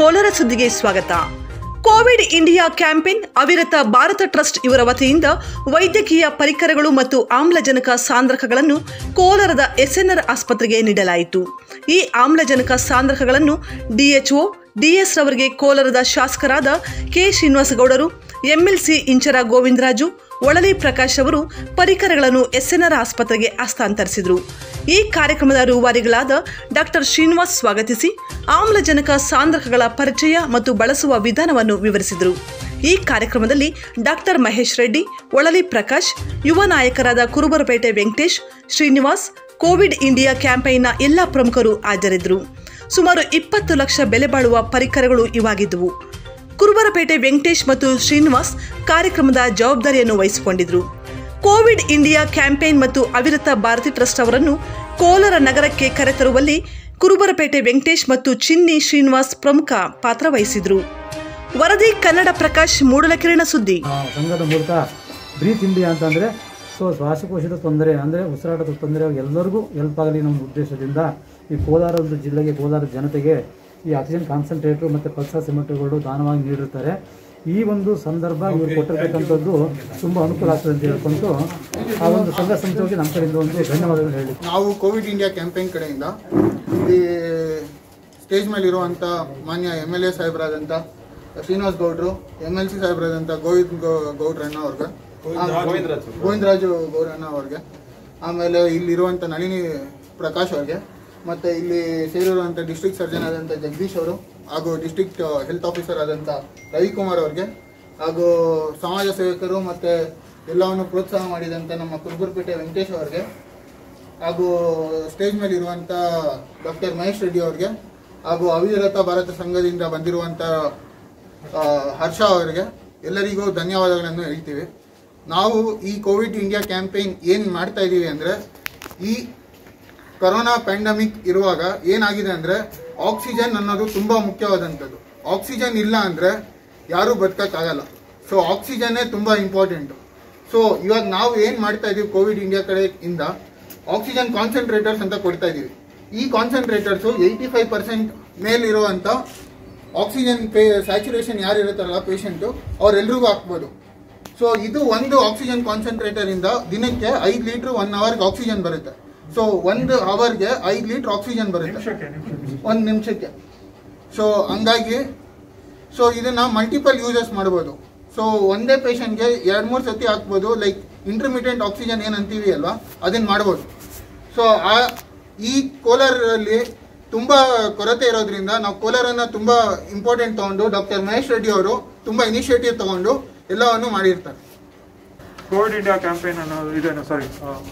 ಕೋಲಾರ ಸುದ್ದಿಗೆ ಸ್ವಾಗತ Covid India campaign ಅವಿರತ ಭಾರತ ಟ್ರಸ್ಟ್ ಇವರ ವತಿಯಿಂದ ವೈದ್ಯಕೀಯ ಪರಿಕರಗಳು ಮತ್ತು ಆಮ್ಲಜನಕ ಸಾಂದ್ರಕಗಳನ್ನು ಕೋಲಾರದ ಎಸ್ಎನ್ಆರ್ ಆಸ್ಪತ್ರೆಗೆ ನೀಡಲಾಯಿತು ಈ ಆಮ್ಲಜನಕ ಸಾಂದ್ರಕಗಳನ್ನು ಡಿಎಚ್ಒ ಡಿಎಸ್ ರವರಿಗೆ ಕೋಲಾರದ ಶಾಸಕರಾದ ಕೆ ಶ್ರೀನಿವಾಸಗೌಡರು ಎಂಎಲ್ಸಿ ಇಂಚರ ಗೋವಿಂದರಾಜು ಒಳಲಿ ಪ್ರಕಾಶ್ ಅವರು ಪರಿಕರಗಳನ್ನು ಎಸ್ಎನ್ಆರ್ ಆಸ್ಪತ್ರೆಗೆ ಹಸ್ತಾಂತರಿಸಿದರು ಈ ಕಾರ್ಯಕ್ರಮದ ರೂವಾರಿಗಳಾದ ಡಾಕ್ಟರ್ ಶ್ರೀನಿವಾಸ್ ಸ್ವಾಗತಿಸಿ ಆಮ್ಲಜನಕ ಸಾಂದ್ರಕಗಳ ಪರಿಚಯ ಮತ್ತು ಬಳಸುವ ವಿಧಾನವನ್ನು ವಿವರಿಸಿದರು ಈ ಕಾರ್ಯಕ್ರಮದಲ್ಲಿ ಡಾಕ್ಟರ್ ಮಹೇಶ್ ರೆಡ್ಡಿ ಒಳಲಿ ಪ್ರಕಾಶ್ ಯುವ ನಾಯಕರಾದ ಕುರುಬರಪೇಟೆ ವೆಂಕಟೇಶ್ ಶ್ರೀನಿವಾಸ್ ಕೋವಿಡ್ ಇಂಡಿಯಾ ಕ್ಯಾಂಪೈನ್ನ ಎಲ್ಲ ಪ್ರಮುಖರು ಹಾಜರಿದ್ದರು ಸುಮಾರು ಇಪ್ಪತ್ತು ಲಕ್ಷ ಬೆಲೆ ಬಾಳುವ ಪರಿಕರಗಳು ಇವಾಗಿದ್ದವು ಕುರುಬರಪೇಟೆ ವೆಂಕಟೇಶ್ ಮತ್ತು ಶ್ರೀನಿವಾಸ್ ಕಾರ್ಯಕ್ರಮದ ಜವಾಬ್ದಾರಿಯನ್ನು ವಹಿಸಿಕೊಂಡಿದ್ರು ಕೋವಿಡ್ ಇಂಡಿಯಾ ಕ್ಯಾಂಪೇನ್ ಮತ್ತು ಅವಿರತ ಭಾರತಿ ಟ್ರಸ್ಟ್ ಅವರನ್ನು ಕೋಲಾರ ನಗರಕ್ಕೆ ಕರೆತರುವಲ್ಲಿ ಕುರುಬರಪೇಟೆ ವೆಂಕಟೇಶ್ ಮತ್ತು ಚಿನ್ನಿ ಶ್ರೀನಿವಾಸ್ ಪ್ರಮುಖ ಪಾತ್ರ ವಹಿಸಿದ್ರು ವರದಿ ಕನ್ನಡ ಪ್ರಕಾಶ್ ಮೂಡಲಕಿರಣ ಸುದ್ದಿ ಆ, ಸಂಘದ ಮೂಲಕ ಬ್ರೀತ್ ಇಂಡಿಯಾ ಅಂತಂದರೆ ಸೊ ಶ್ವಾಸಕೋಶದ ತೊಂದರೆ ಅಂದರೆ ಉಸಿರಾಟದ ತೊಂದರೆ ಎಲ್ಲರಿಗೂ ಹೆಲ್ಪ್ ಆಗಲಿ ನಮ್ಮ ಉದ್ದೇಶದಿಂದ ಈ ಕೋಲಾರ ಒಂದು ಜಿಲ್ಲೆಗೆ ಕೋಲಾರ ಜನತೆಗೆ ಈ ಆಕ್ಸಿಜನ್ ಕಾನ್ಸಂಟ್ರೇಟ್ರು ಮತ್ತು ಪಲ್ಸ ಸಿಮೆಂಟ್ಗಳು ದಾನವಾಗಿ ನೀಡಿರ್ತಾರೆ ಈ ಒಂದು ಸಂದರ್ಭ ಇವರು ಕೊಟ್ಟಿರ್ತಕ್ಕಂಥದ್ದು ತುಂಬ ಅನುಕೂಲ ಆಗ್ತದೆ ಅಂತ ಹೇಳ್ಕೊಂಡು ಆ ಒಂದು ಸಂಘ ಸಂಸ್ಥೆಗೆ ನಮ್ಮ ಕಡೆಯಿಂದ ಒಂದು ಧನ್ಯವಾದಗಳು ಹೇಳಿ ನಾವು ಕೋವಿಡ್ ಇಂಡಿಯಾ ಕ್ಯಾಂಪೇನ್ ಕಡೆಯಿಂದ ಇಲ್ಲಿ ಸ್ಟೇಜ್ ಮೇಲೆ ಇರುವಂತ ಮಾನ್ಯ ಎಮ್ ಎಲ್ ಎ ಸಾಹೇಬರಾದಂಥ ಶ್ರೀನಿವಾಸ್ ಗೌಡ್ರು ಎಮ್ ಎಲ್ ಸಿ ಸಾಹೇಬರಾದಂಥ ಗೋವಿಂದ್ ಗೌ- ಗೌಡ್ರಣ್ಣ ಅವ್ರಿಗೆ ಗೋವಿಂದರಾಜು ಗೌರಣ್ಣ ಅವ್ರಿಗೆ ಆಮೇಲೆ ಇಲ್ಲಿರುವಂಥ ನಳಿನಿ ಪ್ರಕಾಶ್ ಅವ್ರಿಗೆ ಮತ್ತೆ ಇಲ್ಲಿ ಸೇರಿರುವಂಥ ಡಿಸ್ಟ್ರಿಕ್ಟ್ ಸರ್ಜನ್ ಆದಂಥ ಜಗದೀಶ್ ಅವರು ಹಾಗೂ ಡಿಸ್ಟ್ರಿಕ್ಟ್ ಹೆಲ್ತ್ ಆಫೀಸರ್ ಆದಂಥ ರವಿಕುಮಾರ್ ಅವ್ರಿಗೆ ಹಾಗೂ ಸಮಾಜ ಸೇವಕರು ಮತ್ತೆ ಎಲ್ಲವನ್ನು ಪ್ರೋತ್ಸಾಹ ಮಾಡಿದಂಥ ನಮ್ಮ ಕುರುಬುರ್ಪೇಟೆ ವೆಂಕಟೇಶ್ ಅವ್ರಿಗೆ ಹಾಗೂ ಸ್ಟೇಜ್ ಮೇಲೆ ಇರುವಂತ ಡಾಕ್ಟರ್ ಮಹೇಶ್ ರೆಡ್ಡಿ ಅವ್ರಿಗೆ ಹಾಗೂ ಅವಿರತ ಭಾರತ ಸಂಘದಿಂದ ಬಂದಿರುವಂತ ಆ, ಹರ್ಷ ಅವರಿಗೆ ಎಲ್ಲರಿಗೂ ಧನ್ಯವಾದಗಳನ್ನು ಹೇಳ್ತೀವಿ ನಾವು ಈ ಕೋವಿಡ್ ಇಂಡಿಯಾ ಕ್ಯಾಂಪೇನ್ ಏನ್ ಮಾಡ್ತಾ ಇದೀವಿ ಅಂದ್ರೆ ಈ ಕೊರೋನಾ ಪ್ಯಾಂಡಮಿಕ್ ಇರುವಾಗ ಏನಾಗಿದೆ ಅಂದ್ರೆ ಆಕ್ಸಿಜನ್ ಅನ್ನೋದು ತುಂಬಾ ಮುಖ್ಯವಾದಂಥದ್ದು ಆಕ್ಸಿಜನ್ ಇಲ್ಲ ಅಂದ್ರೆ ಯಾರು ಬದುಕಕ್ಕಾಗಲ್ಲ ಸೊ ಆಕ್ಸಿಜನ್ನೇ ತುಂಬಾ ಇಂಪಾರ್ಟೆಂಟ್ ಸೊ ಇವಾಗ ನಾವು ಏನ್ ಮಾಡ್ತಾ ಇದೀವಿ ಕೋವಿಡ್ ಇಂಡಿಯಾ ಕಡೆಯಿಂದ ಆಕ್ಸಿಜನ್ ಕಾನ್ಸಂಟ್ರೇಟರ್ಸ್ ಅಂತ ಕೊಡ್ತಾ ಇದೀವಿ ಈ ಕಾನ್ಸಂಟ್ರೇಟರ್ಸ್ ಏಯ್ಟಿ ಫೈವ್ ಪರ್ಸೆಂಟ್ ಮೇಲಿರುವಂತ ಆಕ್ಸಿಜನ್ ಸ್ಯಾಚುರೇಷನ್ ಯಾರು ಇರುತ್ತಾರಲ್ಲ ಪೇಷಂಟ್ ಅವ್ರೆಲ್ರಿಗೂ ಹಾಕ್ಬೋದು ಸೊ ಇದು ಒಂದು ಆಕ್ಸಿಜನ್ ಕಾನ್ಸಂಟ್ರೇಟರ್ ಇಂದ ದಿನಕ್ಕೆ ಐದು ಲೀಟರ್ ಒನ್ ಅವರ್ಗೆ ಆಕ್ಸಿಜನ್ ಬರುತ್ತೆ ಸೊ ಒಂದು ಅವರ್ಗೆ ಐದು ಲೀಟರ್ ಆಕ್ಸಿಜನ್ ಬರುತ್ತೆ ಒಂದು ನಿಮಿಷಕ್ಕೆ ಸೊ ಹಂಗಾಗಿ ಸೊ ಇದನ್ನ ಮಲ್ಟಿಪಲ್ ಯೂಸಸ್ ಮಾಡ್ಬೋದು ಸೊ ಒಂದೇ ಪೇಷಂಟ್ಗೆ ಎರಡು ಮೂರು ಸತಿ ಹಾಕ್ಬೋದು ಲೈಕ್ ಇಂಟರ್ಮೀಡಿಯಂಟ್ ಆಕ್ಸಿಜನ್ ಏನು ಅಂತೀವಿ ಅಲ್ವಾ ಅದನ್ನ ಮಾಡ್ಬೋದು ಸೊ ಆ ಈ ಕೋಲಾರಲ್ಲಿ ತುಂಬಾ ಕೊರತೆ ಇರೋದ್ರಿಂದ ನಾವು ಕೋಲಾರನ್ನ ತುಂಬಾ ಇಂಪಾರ್ಟೆಂಟ್ ತಗೊಂಡು ಡಾಕ್ಟರ್ ಮಹೇಶ್ ರೆಡ್ಡಿ ಅವರು ತುಂಬಾ ಇನಿಷಿಯೇಟಿವ್ ತಗೊಂಡು ಎಲ್ಲವನ್ನು ಮಾಡಿರ್ತಾರೆ ಕೋವಿಡ್ ಇಂಡಿಯಾ ಕ್ಯಾಂಪೇನ್ ಅನ್ನೋ ಇದೇನು sorry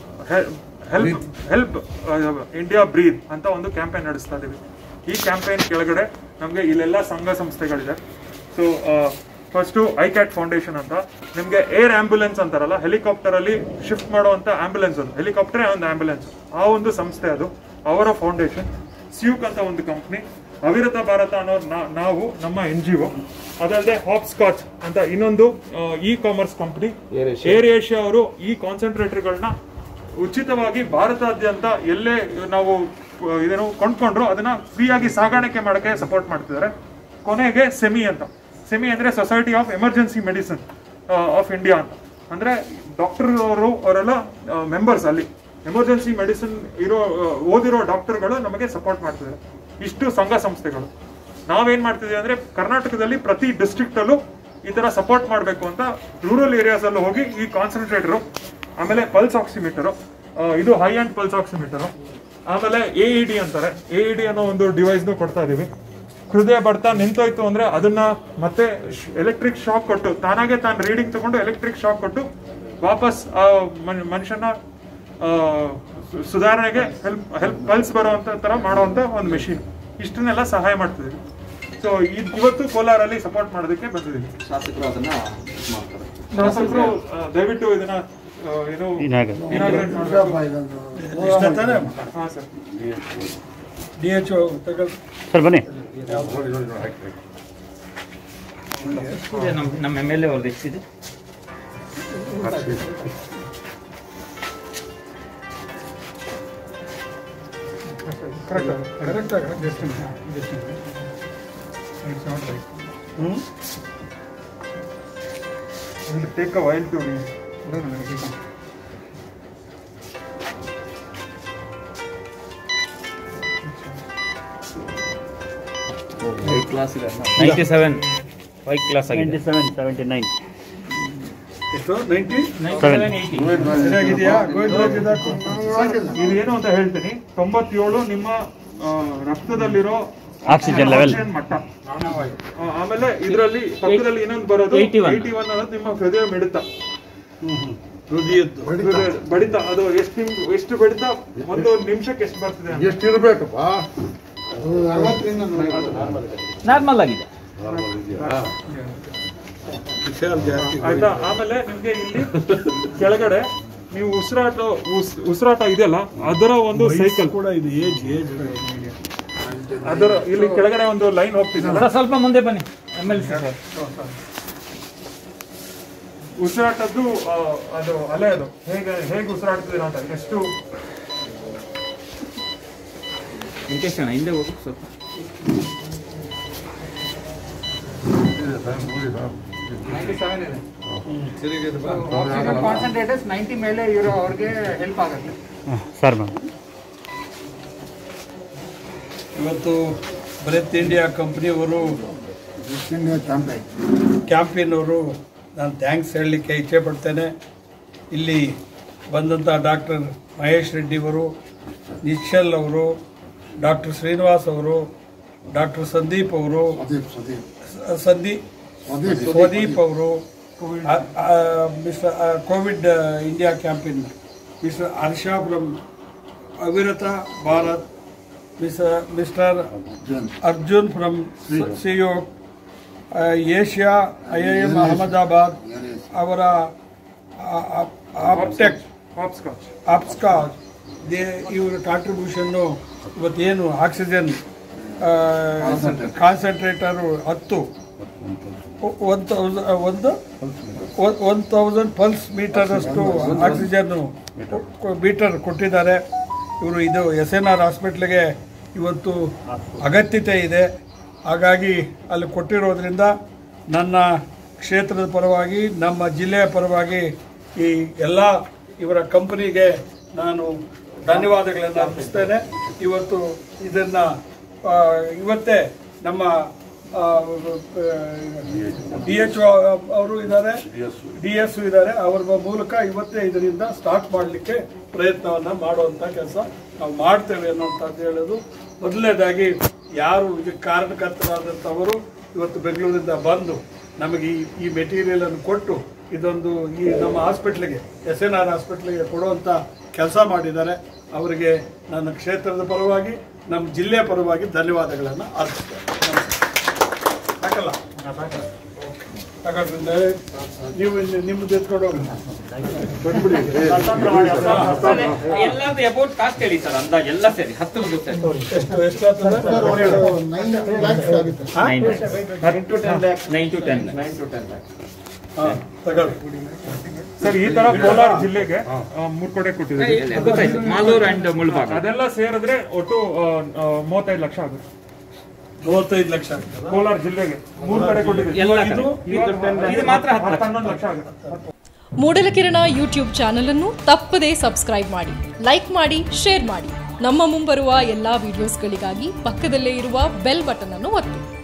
help help India breathe ಅಂತ ಒಂದು ಕ್ಯಾಂಪೇನ್ ನಡೆಸ್ತಾ ಇದೀವಿ ಈ ಕ್ಯಾಂಪೇನ್ ಕೆಳಗಡೆ ನಮಗೆ ಇಲ್ಲೆಲ್ಲ ಸಂಘ ಸಂಸ್ಥೆಗಳಿದೆ ಸೊ ಫಸ್ಟು ಐಕ್ಯಾಟ್ ಫೌಂಡೇಶನ್ ಅಂತ ನಿಮಗೆ ಏರ್ ಆಂಬ್ಯುಲೆನ್ಸ್ ಅಂತಾರಲ್ಲ ಹೆಲಿಕಾಪ್ಟರ್ ಅಲ್ಲಿ ಶಿಫ್ಟ್ ಮಾಡುವಂತ ಆಂಬ್ಯುಲೆನ್ಸ್ ಅದು ಹೆಲಿಕಾಪ್ಟರ್ ಒಂದು ಆಂಬ್ಯುಲೆನ್ಸ್ ಆ ಒಂದು ಸಂಸ್ಥೆ ಅದು ಅವರ ಫೌಂಡೇಶನ್ ಸ್ಯೂಕ್ ಅಂತ ಒಂದು ಕಂಪ್ನಿ ಅವಿರತ ಭಾರತ ಅನ್ನೋ ನಾ- ನಾವು ನಮ್ಮ ಎನ್ ಜಿ ಒ ಅದಲ್ಲದೆ ಹಾಪ್ ಸ್ಕಾಚ್ ಅಂತ ಇನ್ನೊಂದು e commerce company Air Asia ಅವರು ಈ ಕಾನ್ಸಂಟ್ರೇಟರ್ಗಳನ್ನ ಉಚಿತವಾಗಿ ಭಾರತಾದ್ಯಂತ ಎಲ್ಲೇ ನಾವು ಆ, ಇದೇನು ಕೊಂಡ್ಕೊಂಡ್ರು ಅದನ್ನ ಫ್ರೀಯಾಗಿ ಸಾಗಾಣಿಕೆ ಮಾಡಕ್ಕೆ ಸಪೋರ್ಟ್ ಮಾಡ್ತಿದ್ದಾರೆ ಕೊನೆಗೆ ಸೆಮಿ ಅಂತ ಸೆಮಿ ಅಂದ್ರೆ society of emergency medicine of India ಅಂತ ಅಂದ್ರೆ ಡಾಕ್ಟರ್ ಅವರು ಅವರೆಲ್ಲ ಮೆಂಬರ್ಸ್ ಅಲ್ಲಿ ಎಮರ್ಜೆನ್ಸಿ ಮೆಡಿಸಿನ್ ಇರೋ ಆ, ಓದಿರೋ ಡಾಕ್ಟರ್ಗಳು ನಮಗೆ ಸಪೋರ್ಟ್ ಮಾಡ್ತಿದ್ದಾರೆ ಇಷ್ಟು ಸಂಘ ಸಂಸ್ಥೆಗಳು ನಾವೇನ್ ಮಾಡ್ತಿದೀವಿ ಅಂದ್ರೆ ಕರ್ನಾಟಕದಲ್ಲಿ ಪ್ರತಿ ಡಿಸ್ಟ್ರಿಕ್ಟ್ ಅಲ್ಲೂ ಈ ತರ ಸಪೋರ್ಟ್ ಮಾಡಬೇಕು ಅಂತ ರೂರಲ್ ಏರಿಯಾಸ್ ಅಲ್ಲೂ ಹೋಗಿ ಈ ಕಾನ್ಸಂಟ್ರೇಟರ್ ಆಮೇಲೆ ಪಲ್ಸ್ ಆಕ್ಸಿಮೀಟರ್ ಇದು ಹೈ ಅಂಡ್ ಪಲ್ಸ್ ಆಕ್ಸಿಮೀಟರ್ ಆಮೇಲೆ ಎ ಇ ಡಿ ಅಂತಾರೆ ಎ ಇ ಡಿ ಅನ್ನೋ ಒಂದು ಡಿವೈಸ್ ಕೊಡ್ತಾ ಇದೀವಿ ಹೃದಯ ಬಡ್ತ ನಿಂತೋಯ್ತು ಅಂದ್ರೆ ಅದನ್ನ ಮತ್ತೆ ಎಲೆಕ್ಟ್ರಿಕ್ ಶಾಕ್ ಕೊಟ್ಟು ತಾನಾಗೆ ತಾನು ರೀಡಿಂಗ್ ತಗೊಂಡು ಎಲೆಕ್ಟ್ರಿಕ್ ಶಾಕ್ ಕೊಟ್ಟು ವಾಪಸ್ ಆ ಮನ್- ಮನುಷ್ಯನ ಆ, ಸು- ಸುಧಾರಣೆಗೆ ಹೆಲ್ಪ್ ಹೆಲ್ಪ್ ಪಲ್ಸ್ ಬರುವಂತ ತರ ಮಾಡುವಂತ ಒಂದು ಮೆಷಿನ್ ಇಷ್ಟನ್ನೆಲ್ಲ ಸಹಾಯ ಮಾಡ್ತಿದ್ದೀವಿ ಸೊ ಇವತ್ತು ಕೋಲಾರಲ್ಲಿ ಸಪೋರ್ಟ್ ಮಾಡೋದಕ್ಕೆ ಬಂದಿದ್ದೀವಿ ಶಾಸಕರು ಅದನ್ನ ಇದ್ ಮಾಡ್ತಾರೆ ಶಾಸಕರು ಆ, ದಯವಿಟ್ಟು ಇದನ್ನ ಆ, ಏನು ಇನಾಗ್ರೇಟ್ ಮಾಡಬೇಕು ಹಾ ಸರ್ ಡಿ ಎಚ್ ಸರ್ ಬನ್ನಿ ನಮ್ಮ ನಮ್ಮ ಎಮ್ ಎಲ್ ಎ ಅವ್ರದ್ದು ಎಷ್ಟಿದೆ ಕರೆಕ್ಟ್ ಕರೆಕ್ಟ್ ಆಗಿ just just take a while to read class ಇದೆ ನೈಂಟಿ ಸೆವೆನ್ ಫೈವ್ ಕ್ಲಾಸ್ ಆಗಿದೆ ಎಷ್ಟು ನೈಂಟಿ ಸೆವೆನ್ ಸರಿಯಾಗಿದೆಯಾ ಗೋವಿಂದರಾಜ್ ಇದಾಕು ಇದು ಏನು ಅಂತ ಹೇಳ್ತೀನಿ ತೊಂಬತ್ತೇಳು ನಿಮ್ಮ ಆ, ರಕ್ತದಲ್ಲಿರೋ ಆಕ್ಸಿಜನ್ ಲೆವೆಲ್ ಆಕ್ಸಿಜನ್ ಮಟ್ಟ ಆ, ಆಮೇಲೆ ಇದರಲ್ಲಿ ಪಕ್ಕದಲ್ಲಿ ಇನ್ನೊಂದು ಬರೋದು 81. ಏಯ್ಟಿ ಒನ್ ಅನ್ನೋದು ನಿಮ್ಮ ಹೃದಯ ಮಿಡಿತ ಹೃದಯದ್ದು ಹೃದಯ ಬಡಿತ ಅದು ಎಷ್ಟು ನಿಮ್ ಎಷ್ಟು ಬಡಿತ ಒಂದು ನಿಮಿಷಕ್ಕೆ ಎಷ್ಟು ಬರ್ತಿದೆ ಅಂತ. ಎಷ್ಟಿರ್ಬೇಕಪ್ಪ ಅರವತ್ತರಿಂದ ನೂರ ನಾರ್ಮಲ್ ಆಗಿದೆ ವಿಶಾಲ್ ಜಾಸ್ತಿ ಆಯ್ತಾ ಆಮೇಲೆ ನಿಮ್ಗೆ ಇಲ್ಲಿ ಕೆಳಗಡೆ ನೀವು ಉಸಿರಾಟ ಉಸ್- ಉಸಿರಾಟ ಇದೆಯಲ್ಲ ಅದರ ಒಂದು ಸೈಕಲ್ ಕೂಡ ಇದು ಏಜ್ ಏಜ್ ಅದರ ಇಲ್ಲಿ ಕೆಳಗಡೆ ಒಂದು ಲೈನ್ ಹೋಗ್ತಿದೆ ಸರ್, ಸ್ವಲ್ಪ ಮುಂದೆ ಬನ್ನಿ ಎಮ್ ಎಲ್ ಸಿ ಸರ್ ಉಸಿರಾಟದ್ದು ಆ, ಅದು ಅಲೆ ಅದು ಹೇಗೆ ಹೇಗೆ ಉಸಿರಾಡ್ತಿದ್ದೀರಾ ಅಂತ ಎಷ್ಟು ವೆಂಕಟೇಶ್ ಅಣ್ಣ ಹಿಂದೆ ಹೋಗಿ ಸ್ವಲ್ಪ ಕಾನ್ಸಂಟ್ರೇಟರ್ಸ್ ನೈಂಟಿ ಮೇಲೆ ಇರೋ ಅವ್ರಿಗೆ ಹೆಲ್ಪ್ ಆಗುತ್ತೆ ಸರ್ ಮ್ಯಾಮ್ ಇವತ್ತು ಬ್ರೆತ್ ಇಂಡಿಯಾ ಕಂಪ್ನಿಯವರು ಕ್ಯಾಂಪೇನ್ ಅವರು ನಾನು ಥ್ಯಾಂಕ್ಸ್ ಹೇಳಲಿಕ್ಕೆ ಇಚ್ಛೆ ಪಡ್ತೇನೆ ಇಲ್ಲಿ ಬಂದಂಥ ಡಾಕ್ಟರ್ ಮಹೇಶ್ ರೆಡ್ಡಿಯವರು ನಿಶ್ಚಲ್ ಅವರು ಡಾಕ್ಟರ್ ಶ್ರೀನಿವಾಸ್ ಅವರು ಡಾಕ್ಟರ್ ಸಂದೀಪ್ ಅವರು ಸ- ಸಂದೀಪ್ ಸ್ವದೀಪ್ ಅವರು ಆ- ಆ, ಮಿಸ್ಟರ್ ಆ, covid India campaign mister Harsha from Aviratha Bharat mister mister Arjun from ಸಿಯೋ Asia I I M Ahmedabad ಅವರ ಆಪ್ಟೆಕ್ ಹಾಪ್ಸ್ಕಾಚ್ ಆಪ್ಸ್ಕಾಚ್ ದೇ ಇವರ ಕಾಂಟ್ರಿಬ್ಯೂಷನ್ನು ಇವತ್ತೇನು ಆಕ್ಸಿಜನ್ ಕಾನ್ಸಂಟ್ರೇಟರು ಹತ್ತು ಒನ್ ತೌಸ ಒಂದು ಒನ್ ತೌಸಂಡ್ ಪಲ್ಸ್ ಮೀಟರ್ ಅಷ್ಟು ಆಕ್ಸಿಜನ್ ಮೀಟರ್ ಕೊಟ್ಟಿದ್ದಾರೆ ಇವರು ಇದು ಎಸ್ ಎನ್ ಆರ್ ಹಾಸ್ಪಿಟ್ಲಿಗೆ ಇವತ್ತು ಅಗತ್ಯತೆ ಇದೆ ಹಾಗಾಗಿ ಅಲ್ಲಿ ಕೊಟ್ಟಿರೋದ್ರಿಂದ ನನ್ನ ಕ್ಷೇತ್ರದ ಪರವಾಗಿ ನಮ್ಮ ಜಿಲ್ಲೆಯ ಪರವಾಗಿ ಈ ಎಲ್ಲ ಇವರ ಕಂಪನಿಗೆ ನಾನು ಧನ್ಯವಾದಗಳನ್ನು ಅರ್ಪಿಸ್ತೇನೆ ಇವತ್ತು ಇದನ್ನು ಇವತ್ತೇ ನಮ್ಮ ಡಿ ಎಚ್ ಅವರು ಇದ್ದಾರೆ ಡಿ ಎಸ್ ಇದ್ದಾರೆ ಅವರ ಮೂಲಕ ಇವತ್ತೇ ಇದರಿಂದ ಸ್ಟಾರ್ಟ್ ಮಾಡಲಿಕ್ಕೆ ಪ್ರಯತ್ನವನ್ನು ಮಾಡುವಂಥ ಕೆಲಸ ನಾವು ಮಾಡ್ತೇವೆ ಅನ್ನೋಂಥದ್ದು ಹೇಳೋದು ಮೊದಲನೇದಾಗಿ ಯಾರು ಇದಕ್ಕೆ ಕಾರಣಕರ್ತರಾದಂಥವರು ಇವತ್ತು ಬೆಂಗಳೂರಿಂದ ಬಂದು ನಮಗೆ ಈ ಈ ಮೆಟೀರಿಯಲ್ ಅನ್ನು ಕೊಟ್ಟು ಇದೊಂದು ಈ ನಮ್ಮ ಹಾಸ್ಪಿಟ್ಲಿಗೆ ಎಸ್ ಎನ್ ಆರ್ ಹಾಸ್ಪಿಟ್ಲಿಗೆ ಕೊಡುವಂಥ ಕೆಲಸ ಮಾಡಿದ್ದಾರೆ ಅವರಿಗೆ ನನ್ನ ಕ್ಷೇತ್ರದ ಪರವಾಗಿ ನಮ್ಮ ಜಿಲ್ಲೆಯ ಪರವಾಗಿ ಧನ್ಯವಾದಗಳನ್ನು ಅರ್ಪಿಸ್ತೇನೆ ಸಾಕಲ್ಲ ಹಾಗಾದ್ರೆ ನೀವು ಇಲ್ಲಿ ನಿಮ್ಮದು ಎತ್ಕೊಂಡು ಹೋಗಿ ಎಲ್ಲಾರ್ದು ಅಬೌಟ್ ಕಾಸ್ಟ್ ಹೇಳಿ ಸರ್ ಅಂದಾಜ್ ಎಲ್ಲ ಸೇರಿ ಹತ್ತು ಸರಿ ಎಷ್ಟು ಎಷ್ಟಾಗ್ತದೆ ನೈನ್ ಲ್ಯಾಕ್ಸ್ ಆಗುತ್ತೆ nine to ten nine to ten ಹಾಂ ತಗೊಳ್ಳಿ ಸರ್ ಈ ತರ ಕೋಲಾರ ಜಿಲ್ಲೆಗೆ ಆ, ಮೂರ್ ಕಡೆ ಕೊಟ್ಟಿದ್ದೀವಿ ಗೊತ್ತಾಯ್ತು ಮಾಲೂರು ಅಂಡ್ ಮುಳ್ಬಾಗ ಅದೆಲ್ಲ ಸೇರಿದ್ರೆ ಒಟ್ಟು ಆ, ಆ, ಮೂವತ್ತೈದು ಲಕ್ಷ ಆಗುತ್ತೆ ಮೂವತ್ತೈದು ಲಕ್ಷ ಆಗ್ತದೆ ಕೋಲಾರ ಜಿಲ್ಲೆಗೆ ಮೂರ್ ಕಡೆ ಕೊಟ್ಟಿದ್ದೀವಿ ಎಲ್ಲ ಇದು ಕಡೆ. ಇದು ಮಾತ್ರ ಹತ್ತು ಲಕ್ಷ ಹನ್ನೊಂದು ಲಕ್ಷ ಆಗುತ್ತೆ ಮೂಡಲಕಿರಣ ಯೂಟ್ಯೂಬ್ ಚಾನಲ್ ಅನ್ನು ತಪ್ಪದೇ ಸಬ್ಸ್ಕ್ರೈಬ್ ಮಾಡಿ ಲೈಕ್ ಮಾಡಿ ಶೇರ್ ಮಾಡಿ ನಮ್ಮ ಮುಂಬರುವ ಎಲ್ಲಾ ವಿಡಿಯೋಸ್ಗಳಿಗಾಗಿ ಪಕ್ಕದಲ್ಲೇ ಇರುವ ಬೆಲ್ ಬಟನ್ ಅನ್ನು ಒತ್ತಿ